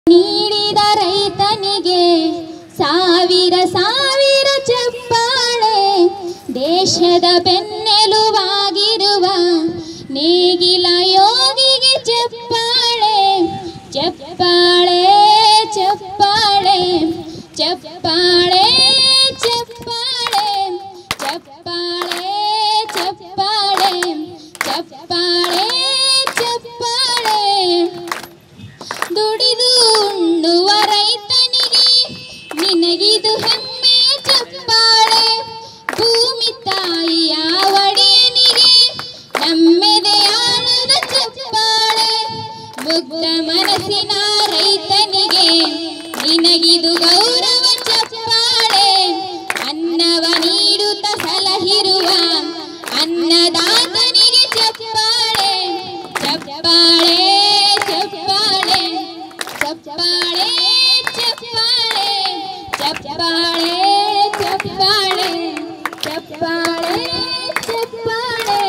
ನೀಡಿದ ರೈತನಿಗೆ ಸಾವಿರ ಸಾವಿರ ಚಪ್ಪಾಳೆ ದೇಶದ ಬೆನ್ನೆಲುವಾಗಿರುವ ನೇಗಿಲ ಯೋಗಿಗೆ ಚಪ್ಪಾಳೆ ಚಪ್ಪಾಳೆ ಚಪ್ಪಾಳೆ ಚಪ್ಪಾಳೆ ಚಪ್ಪಾಳೆ ಚಪ್ಪಾಳೆ ಚಪ್ಪಾಳೆ ಚಪ್ಪಾಳೆ ಚಪ್ಪಾಳೆ ದುಡಿದು ಉಣ್ಣುವ ರೈತನಿಗೆ ನಿನಗಿದು ಹೆಮ್ಮೆ ಚಪ್ಪಾಳೆ ಭೂಮಿ ತಾಯಿಯ ಒಡೆಯನಿಗೆ ನಮ್ಮೆದೆಯಾಳದ ಚಪ್ಪಾಳೆ ಮುಗ್ಧ ಮನಸ್ಸಿನ ರೈತನಿಗೆ ನಿನಗಿದು ಗೌರವ ಚಪ್ಪಾಳೆ ಅನ್ನವ ನೀಡುತ್ತ ಸಲಹಿರುವ ಅನ್ನದಾತನಿಗೆ ಚಪ್ಪಾಳೆ ಚಪ್ಪಾಳೆ ಚಪ್ಪಾಳೆ ಚಪ್ಪಾಳೆ ಚಪ್ಪಾಳೆ ಚಪ್ಪಾಳೆ ಚಪ್ಪಾಳೆ ಚಪ್ಪಾಳೆ ಚಪ್ಪಾಳೆ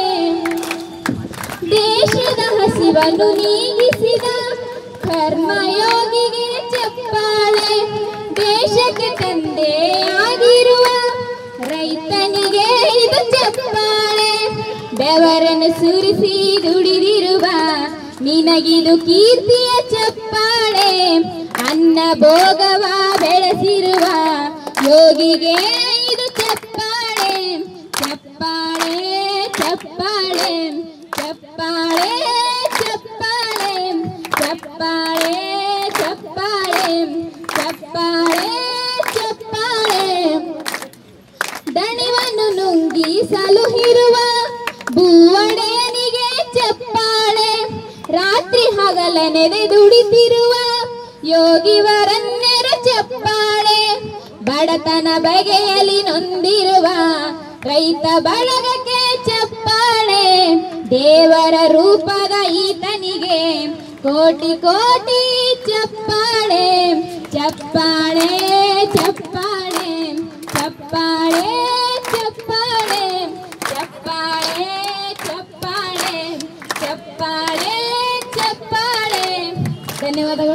ದೇಶದ ಹಸಿವನ್ನು ನೀಗಿಸಿದ ಕರ್ಮಯೋಗಿಗೆ ಚಪ್ಪಾಳೆ ದೇಶಕ್ಕೆ ತಂದೆಯಾಗಿರುವ ರೈತನಿಗೆ ಇದು ಚಪ್ಪಾಳೆ ಬೆವರನ್ನು ಸುರಿಸಿ ದುಡಿದಿರುವ ನಿನಗಿದು ಕೀರ್ತಿಯ ಚಪ್ಪಾಳೆ ಅನ್ನ ಭೋಗವ ಬೆಳೆಸಿರುವ ಯೋಗಿಗೆ ಇದು ಚಪ್ಪಾಳೆ ಚಪ್ಪಾಳೆ ಚಪ್ಪಾಳೆ ಚಪ್ಪಾಳೆ ಚಪ್ಪಾಳೆ ಚಪ್ಪಾಳೆ ಚಪ್ಪಾಳೆ ಚಪ್ಪಾಳೆ ಚಪ್ಪಾಳೆ ದಣಿವನ್ನು ನುಂಗಿಸಲು ಇರುವ ಭೂವಡೆಯನಿಗೆ ಚಪ್ಪಾಳೆ ರಾತ್ರಿ ಹಗಲನೆದೆ ದುಡಿತಿರುವ ಯೋಗಿವರನ್ನೆರ ಚಪ್ಪಾಳೆ ಬಡತನ ಬಗೆಯಲಿ ನೊಂದಿರುವ ರೈತ ಬಳಗಕ್ಕೆ ಚಪ್ಪಾಳೆ ದೇವರ ರೂಪದ ಈತನಿಗೆ ಕೋಟಿ ಕೋಟಿ ಚಪ್ಪಾಳೆ ಚಪ್ಪಾಳೆ ಚಪ್ಪಾಳೆ ಚಪ್ಪಾಳೆ ಚಪ್ಪಾಳೆ ಚಪ್ಪಾಳೆ ಚಪ್ಪಾಳೆ ಚಪ್ಪಾಳೆ ಚಪ್ಪಾಳೆ ಧನ್ಯವಾದಗಳು